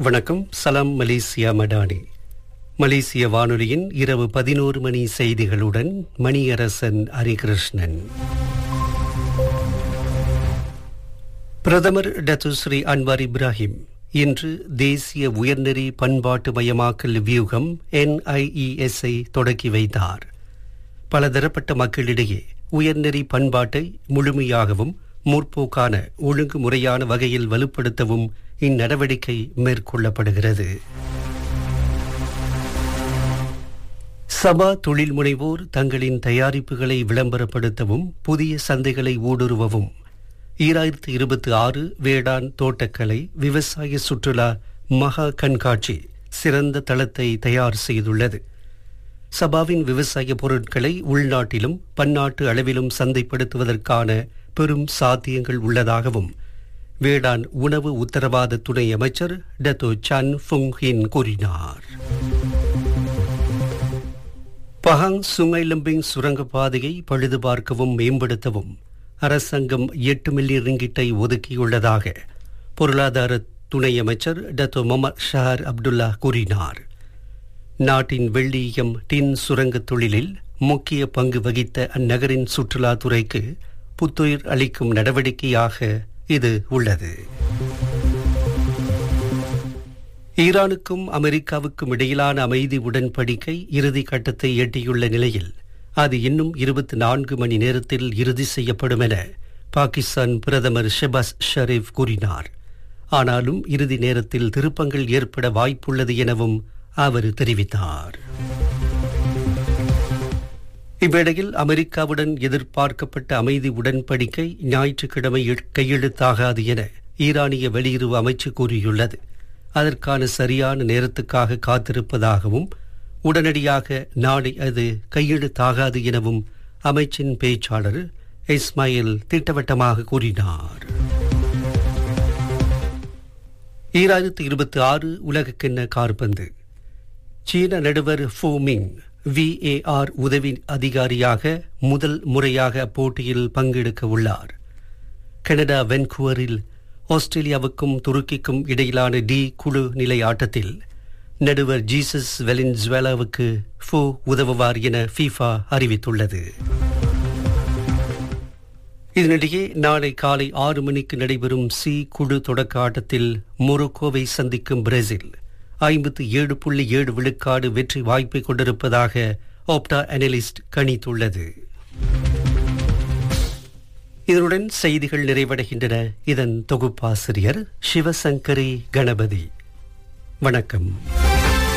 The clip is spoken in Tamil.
வணக்கம் சலாம் மலேசியா மடானி மலேசிய வானொலியின் இரவு பதினோரு மணி செய்திகளுடன் மணியரசன் ஹரிகிருஷ்ணன் பிரதமர் டத்துஸ்ரீ அன்வார் இப்ராஹிம் இன்று தேசிய உயர்நெறி பண்பாட்டு மயமாக்கல் வியூகம் என்ஐஇஎஸ்ஐ தொடக்கி வைத்தார் பலதரப்பட்ட மக்களிடையே உயர்நெறி பண்பாட்டை முழுமையாகவும் முற்போக்கான ஒழுங்குமுறையான வகையில் வலுப்படுத்தவும் இந்நடவடிக்கை மேற்கொள்ளப்படுகிறது சபா தொழில் முனைவோர் தங்களின் தயாரிப்புகளை விளம்பரப்படுத்தவும் புதிய சந்தைகளை ஊடுருவவும் ஈராயிரத்து இருபத்தி ஆறு வேளாண் தோட்டக்கலை விவசாய சுற்றுலா மகா கண்காட்சி சிறந்த தளத்தை தயார் செய்துள்ளது சபாவின் விவசாய பொருட்களை உள்நாட்டிலும் பன்னாட்டு அளவிலும் சந்தைப்படுத்துவதற்கான பெரும் சாத்தியங்கள் உள்ளதாகவும் வேளாண் உணவு உத்தரவாத துணை அமைச்சர் டத்தோ சன் ஃபுங் ஹின் கூறினார் பஹாங் சுங்கைலம்பிங் சுரங்கப்பாதையை பழுது பார்க்கவும் மேம்படுத்தவும் அரசாங்கம் எட்டு மில்லியன் ரிங்கிட்டை ஒதுக்கியுள்ளதாக பொருளாதார துணை அமைச்சர் டத்தோ மொமர் ஷஹர் அப்துல்லா கூறினார் நாட்டின் வெள்ளியம் டின் சுரங்கத் தொழிலில் முக்கிய பங்கு வகித்த அந்நகரின் சுற்றுலாத்துறைக்கு புத்துயிர் அளிக்கும் நடவடிக்கையாக இது உள்ளது ஈரானுக்கும் அமெரிக்காவுக்கும் இடையிலான அமைதி உடன்படிக்கை இறுதி கட்டத்தை எட்டியுள்ள நிலையில் அது இன்னும் இருபத்தி நான்கு மணி நேரத்தில் இறுதி செய்யப்படும் என பாகிஸ்தான் பிரதமர் ஷெபாஸ் ஷரீப் கூறினார் ஆனாலும் இறுதி நேரத்தில் திருப்பங்கள் ஏற்பட வாய்ப்புள்ளது எனவும் அவர் தெரிவித்தார் இவ்வேளையில் அமெரிக்காவுடன் எதிர்பார்க்கப்பட்ட அமைதி உடன்படிக்கை ஞாயிற்றுக்கிழமை கையெழுத்தாகாது என ஈரானிய வெளியுறவு அமைச்சு கூறியுள்ளது அதற்கான சரியான நேரத்துக்காக காத்திருப்பதாகவும் உடனடியாக நாளை அது கையெழுத்தாகாது எனவும் அமைச்சின் பேச்சாளர் இஸ்மாயில் திட்டவட்டமாக கூறினார் ஈராயிரத்து இருபத்தி ஆறு உலகக்கிண்ண கார்பந்து சீன நடுவர் ஃபோமிங் விஏஆர் உதவி அதிகாரியாக முதல் முறையாக அப்போட்டியில் பங்கெடுக்க உள்ளார் கனடா வென்குவரில் ஆஸ்திரேலியாவுக்கும் துருக்கிக்கும் இடையிலான டி குழு நிலை ஆட்டத்தில் நடுவர் ஜீசஸ் வெலின்ஸ்வேலாவுக்கு ஃபோ உதவுவார் என ஃபீஃபா அறிவித்துள்ளது இதனிடையே நாளை காலை ஆறு மணிக்கு நடைபெறும் சி குழு தொடக்க ஆட்டத்தில் மொரோக்கோவை சந்திக்கும் பிரேசில் ஐம்பத்து ஏழு புள்ளி ஏழு விழுக்காடு வெற்றி வாய்ப்பை கொண்டிருப்பதாக ஆப்டா அனலிஸ்ட் கணித்துள்ளது இதனுடன் செய்திகள் நிறைவடைகின்றன இதன் தொகுப்பாசிரியர் சிவசங்கரி கணபதி வணக்கம்